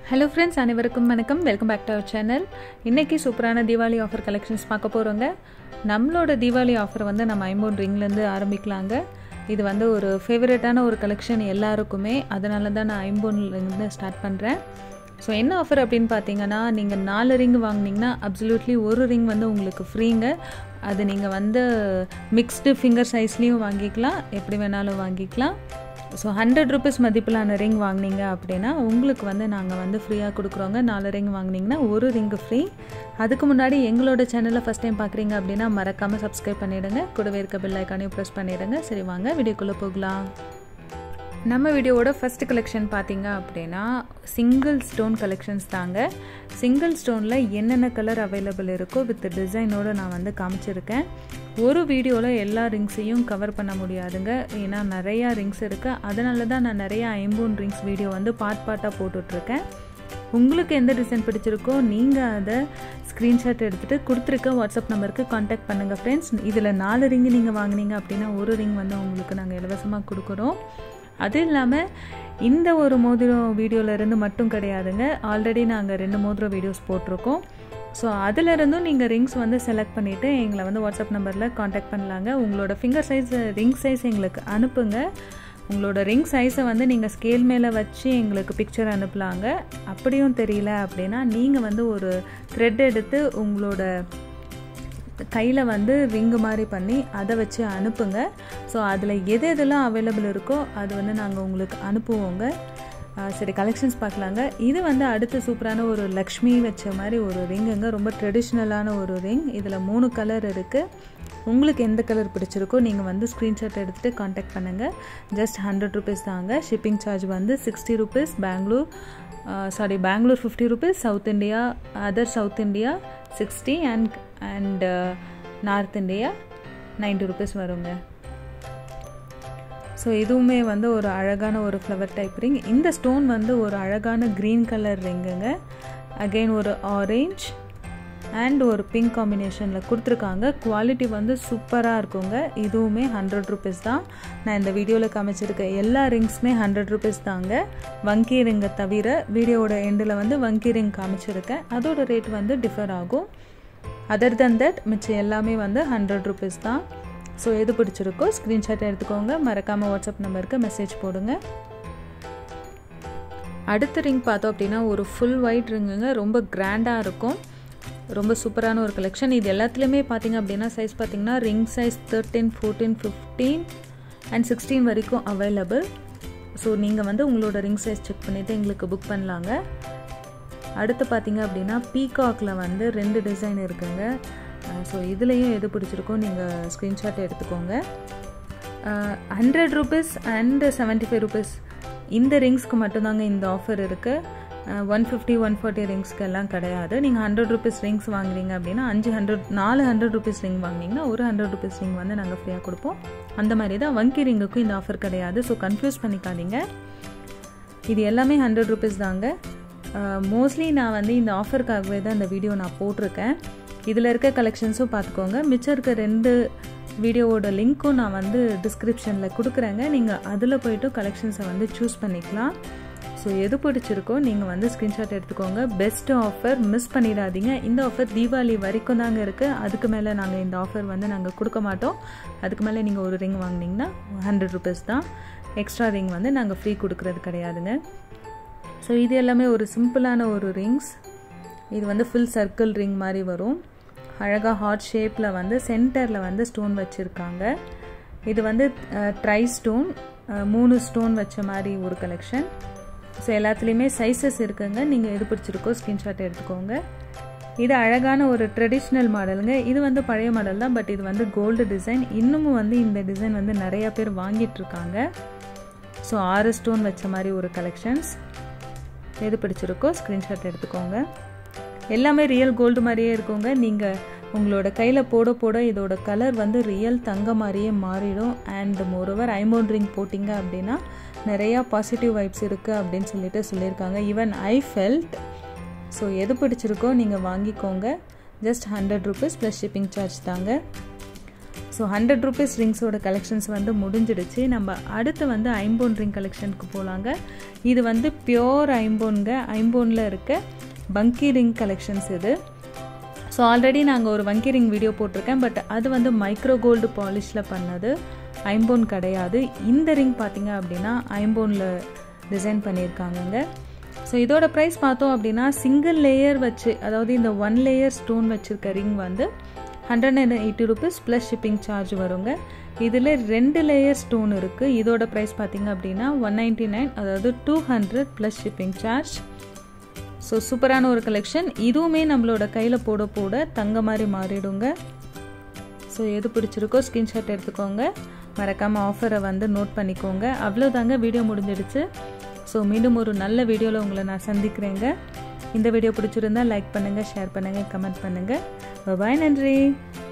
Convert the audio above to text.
hello friends அனைவருக்கும் வணக்கம் welcome back to our channel இன்றைக்கி சூப்பரான தீபாவளி ஆஃபர் கலெக்ஷன்ஸ் பார்க்க போகிறோங்க நம்மளோட தீபாவளி ஆஃபர் வந்து நம்ம ஐம்பொன் ரிங்லேருந்து ஆரம்பிக்கலாங்க இது வந்து ஒரு ஃபேவரட்டான ஒரு கலெக்ஷன் எல்லாருக்குமே அதனால தான் நான் ஐம்பொன்லேருந்து ஸ்டார்ட் பண்ணுறேன் ஸோ என்ன ஆஃபர் அப்படின்னு பார்த்தீங்கன்னா நீங்கள் நாலு ரிங் வாங்கினீங்கன்னா அப்சல்யூட்லி ஒரு ரிங் வந்து உங்களுக்கு ஃப்ரீங்க அது நீங்கள் வந்து மிக்ஸ்டு ஃபிங்கர் சைஸ்லேயும் வாங்கிக்கலாம் எப்படி வேணாலும் வாங்கிக்கலாம் ஸோ ஹண்ட்ரட் ருபீஸ் மதிப்பிலான ரிங் வாங்கினீங்க அப்படின்னா உங்களுக்கு வந்து நாங்கள் வந்து ஃப்ரீயாக கொடுக்குறோங்க நாலு ரிங் வாங்கினீங்கன்னா ஒரு ரிங்கு ஃப்ரீ அதுக்கு முன்னாடி எங்களோட சேனலை ஃபஸ்ட் டைம் பார்க்குறீங்க அப்படின்னா மறக்காமல் சப்ஸ்கிரைப் பண்ணிவிடுங்க கூடவே இருக்க பெல் ஐக்கானையும் ப்ரெஸ் பண்ணிவிடுங்க சரி வாங்க வீடியோக்குள்ளே போகலாம் நம்ம வீடியோவோட ஃபஸ்ட் கலெக்ஷன் பார்த்தீங்க அப்படின்னா சிங்கிள் ஸ்டோன் கலெக்ஷன்ஸ் தாங்க சிங்கிள் ஸ்டோனில் என்னென்ன கலர் அவைலபிள் இருக்கோ வித் டிசைனோடு நான் வந்து காமிச்சிருக்கேன் ஒரு வீடியோவில் எல்லா ரிங்ஸையும் கவர் பண்ண முடியாதுங்க ஏன்னா நிறையா ரிங்ஸ் இருக்குது அதனால தான் நான் நிறையா ஐம்பூன் ரிங்ஸ் வீடியோ வந்து பார்ட் பார்ட்டாக போட்டுட்ருக்கேன் உங்களுக்கு எந்த டிசைன் பிடிச்சிருக்கோ நீங்கள் அதை ஸ்க்ரீன்ஷாட் எடுத்துகிட்டு கொடுத்துருக்க வாட்ஸ்அப் நம்பருக்கு காண்டாக்ட் பண்ணுங்கள் ஃப்ரெண்ட்ஸ் இதில் நாலு ரிங்கு நீங்கள் வாங்கினீங்க அப்படின்னா ஒரு ரிங் வந்து உங்களுக்கு நாங்கள் இலவசமாக கொடுக்குறோம் அது இல்லாமல் இந்த ஒரு மோதிரம் வீடியோவிலேருந்து மட்டும் கிடையாதுங்க ஆல்ரெடி நாங்கள் ரெண்டு மோதிரம் வீடியோஸ் போட்டிருக்கோம் ஸோ அதிலிருந்தும் நீங்கள் ரிங்ஸ் வந்து செலக்ட் பண்ணிவிட்டு எங்களை வந்து வாட்ஸ்அப் நம்பரில் காண்டாக்ட் பண்ணலாங்க உங்களோட ஃபிங்கர் சைஸ் ரிங் சைஸ் எங்களுக்கு அனுப்புங்க உங்களோட ரிங் சைஸை வந்து நீங்கள் ஸ்கேல் மேலே வச்சு எங்களுக்கு பிக்சர் அனுப்பலாங்க அப்படியும் தெரியல அப்படின்னா நீங்கள் வந்து ஒரு த்ரெட் எடுத்து உங்களோட கையில் வந்து ரிங்கு மாதிரி பண்ணி அதை வச்சு அனுப்புங்க ஸோ அதில் எது எதெல்லாம் அவைலபிள் இருக்கோ அது வந்து நாங்கள் உங்களுக்கு அனுப்புவோங்க சரி கலெக்ஷன்ஸ் பார்க்கலாங்க இது வந்து அடுத்து சூப்பரான ஒரு லக்ஷ்மி வச்ச மாதிரி ஒரு ரிங்குங்க ரொம்ப ட்ரெடிஷ்னலான ஒரு ரிங் இதில் மூணு கலர் இருக்குது உங்களுக்கு எந்த கலர் பிடிச்சிருக்கோ நீங்கள் வந்து ஸ்க்ரீன்ஷாட் எடுத்துகிட்டு காண்டாக்ட் பண்ணுங்கள் ஜஸ்ட் ஹண்ட்ரட் ருபீஸ் தாங்க ஷிப்பிங் சார்ஜ் வந்து sixty rupees Bangalore sorry Bangalore fifty rupees south India other south India sixty and and north India ninety rupees வருங்க ஸோ இதுவுமே வந்து ஒரு அழகான ஒரு ஃப்ளவர் டைப் ரிங் இந்த ஸ்டோன் வந்து ஒரு அழகான க்ரீன் கலர் ரிங்குங்க அகெயின் ஒரு ஆரேஞ்ச் அண்ட் ஒரு பிங்க் காம்பினேஷனில் கொடுத்துருக்காங்க குவாலிட்டி வந்து சூப்பராக இருக்குங்க இதுவுமே ஹண்ட்ரட் ருபீஸ் தான் நான் இந்த வீடியோவில் காமிச்சிருக்க எல்லா ரிங்ஸுமே ஹண்ட்ரட் ருபீஸ் தாங்க வங்கி ரிங்கை தவிர வீடியோவோட எண்டில் வந்து வங்கி ரிங் காமிச்சிருக்கேன் அதோட ரேட் வந்து டிஃபர் ஆகும் அதர் தன் தட் மிச்சம் எல்லாமே வந்து ஹண்ட்ரட் ருபீஸ் தான் ஸோ எது பிடிச்சிருக்கோ ஸ்க்ரீன்ஷாட் எடுத்துக்கோங்க மறக்காமல் வாட்ஸ்அப் நம்பருக்கு மெசேஜ் போடுங்க அடுத்த ரிங் பார்த்தோம் அப்படின்னா ஒரு ஃபுல் ஒயிட் ரிங்குங்க ரொம்ப கிராண்டாக இருக்கும் ரொம்ப சூப்பரான ஒரு கலெக்ஷன் இது எல்லாத்துலேயுமே பார்த்தீங்க அப்படின்னா சைஸ் பார்த்தீங்கன்னா ring size thirteen fourteen fifteen and sixteen வரைக்கும் அவைலபிள் ஸோ நீங்கள் வந்து உங்களோட ரிங் சைஸ் செக் பண்ணிவிட்டு எங்களுக்கு புக் பண்ணலாங்க அடுத்து பார்த்தீங்க அப்படின்னா பீகாக்கில் வந்து ரெண்டு டிசைன் இருக்குங்க ஸோ இதுலேயும் எது பிடிச்சிருக்கோ நீங்கள் ஸ்க்ரீன்ஷாட் எடுத்துக்கோங்க hundred rupees and seventy five rupees இந்த ரிங்ஸ்க்கு மட்டும்தாங்க இந்த ஆஃபர் இருக்குது ஒன் ஃபிஃப்டி ஒன் ஃபார்ட்டி ரிங்ஸ்க்கு எல்லாம் கிடையாது நீங்கள் ஹண்ட்ரட் ருபீஸ் ரிங்ஸ் வாங்குறீங்க அப்படின்னா அஞ்சு ஹண்ட்ரட் நாலு ஹண்ட்ரட் ருபீஸ் ரிங் வாங்கினீங்கன்னா ஒரு ஹண்ட்ரட் ருபீஸ் ரிங் வந்து நாங்கள் ஃப்ரீயாக கொடுப்போம் அந்த மாதிரி தான் வங்கி ரிங்குக்கும் இந்த ஆஃபர் கிடையாது ஸோ கன்ஃபியூஸ் பண்ணிக்காதீங்க இது எல்லாமே ஹண்ட்ரட் ருபீஸ் தாங்க மோஸ்ட்லி நான் வந்து இந்த ஆஃபருக்காகவே தான் இந்த வீடியோ நான் போட்டிருக்கேன் இதில் இருக்க கலெக்ஷன்ஸும் பார்த்துக்கோங்க மிச்சம் இருக்க ரெண்டு வீடியோவோட லிங்க்கும் நான் வந்து டிஸ்கிரிப்ஷனில் கொடுக்குறேங்க நீங்கள் அதில் போய்ட்டு கலெக்ஷன்ஸை வந்து சூஸ் பண்ணிக்கலாம் ஸோ எது பிடிச்சிருக்கோ நீங்கள் வந்து ஸ்க்ரீன்ஷாட் எடுத்துக்கோங்க பெஸ்ட் ஆஃபர் மிஸ் பண்ணிடாதீங்க இந்த ஆஃபர் தீபாவளி வரைக்கும் தாங்க இருக்குது அதுக்கு மேலே நாங்கள் இந்த ஆஃபர் வந்து நாங்கள் கொடுக்க மாட்டோம் அதுக்கு மேலே நீங்கள் ஒரு ரிங் வாங்கினீங்கன்னா ஹண்ட்ரட் ருபீஸ் தான் எக்ஸ்ட்ரா ரிங் வந்து நாங்கள் ஃப்ரீ கொடுக்குறது கிடையாதுங்க ஸோ இது எல்லாமே ஒரு சிம்பிளான ஒரு ரிங்ஸ் இது வந்து ஃபுல் சர்க்கிள் ரிங் மாதிரி வரும் அழகாக ஹார்ட் ஷேப்பில் வந்து சென்டரில் வந்து ஸ்டோன் வச்சுருக்காங்க இது வந்து ட்ரை ஸ்டோன் மூணு ஸ்டோன் வச்ச மாதிரி ஒரு கலெக்ஷன் ஸோ எல்லாத்துலேயுமே சைஸஸ் இருக்குங்க நீங்கள் எது பிடிச்சிருக்கோ ஸ்க்ரீன்ஷாட் எடுத்துக்கோங்க இது அழகான ஒரு ட்ரெடிஷ்னல் மாடலுங்க இது வந்து பழைய மாடல் தான் பட் இது வந்து கோல்டு டிசைன் இன்னமும் வந்து இந்த டிசைன் வந்து நிறையா பேர் வாங்கிட்டு இருக்காங்க ஸோ ஆறு ஸ்டோன் வச்ச மாதிரி ஒரு கலெக்ஷன்ஸ் எது பிடிச்சிருக்கோ ஸ்க்ரீன்ஷாட் எடுத்துக்கோங்க எல்லாமே ரியல் கோல்டு மாதிரியே இருக்குங்க நீங்கள் உங்களோட கையில் போட போட இதோட கலர் வந்து ரியல் தங்க மாதிரியே மாறிடும் அண்ட் மோரோவர் ஐமோன் ரிங் போட்டிங்க அப்படின்னா நிறையா பாசிட்டிவ் வைப்ஸ் இருக்குது அப்படின்னு சொல்லிட்டு சொல்லியிருக்காங்க ஈவன் ஐ ஃபெல்ட் ஸோ எது பிடிச்சிருக்கோ நீங்கள் வாங்கிக்கோங்க just hundred rupees plus shipping charge தாங்க ஸோ ஹண்ட்ரட் ருபீஸ் ரிங்ஸோட கலெக்ஷன்ஸ் வந்து முடிஞ்சிடுச்சு நம்ம அடுத்து வந்து ஐம்போன் ரிங் கலெக்ஷனுக்கு போகலாங்க இது வந்து பியோர் ஐம்போன்ங்க ஐம்போனில் இருக்க பங்கி ரிங் கலெக்ஷன்ஸ் இது ஸோ ஆல்ரெடி நாங்கள் ஒரு வங்கி ரிங் வீடியோ போட்டிருக்கேன் பட் அது வந்து மைக்ரோ கோல்டு பாலிஷில் பண்ணது ஐம்போன் கிடையாது இந்த ரிங் பார்த்தீங்க அப்படின்னா ஐம்போனில் டிசைன் பண்ணியிருக்காங்கங்க ஸோ இதோட ப்ரைஸ் பார்த்தோம் அப்படின்னா சிங்கிள் லேயர் வச்சு அதாவது இந்த ஒன் லேயர் ஸ்டோன் வச்சுருக்க ரிங் வந்து hundred and eighty rupees plus shipping charge வருங்க இதில் ரெண்டு லேயர் ஸ்டோன் இருக்குது இதோட ப்ரைஸ் பார்த்தீங்க அப்படின்னா ஒன் நைன்ட்டி நைன் அதாவது two hundred plus shipping charge so சூப்பரான ஒரு கலெக்ஷன் இதுவுமே நம்மளோட கையில் போட போட தங்க மாதிரி மாறிடுங்க ஸோ எது பிடிச்சிருக்கோ ஸ்க்ரீன்ஷாட் எடுத்துக்கோங்க மறக்காமல் ஆஃபரை வந்து நோட் பண்ணிக்கோங்க அவ்வளோதாங்க வீடியோ முடிஞ்சிடுச்சு ஸோ மீண்டும் ஒரு நல்ல வீடியோவில் உங்களை நான் சந்திக்கிறேங்க இந்த வீடியோ பிடிச்சிருந்தா லைக் பண்ணுங்கள் ஷேர் பண்ணுங்கள் கமெண்ட் பண்ணுங்கள் பாய் நன்றி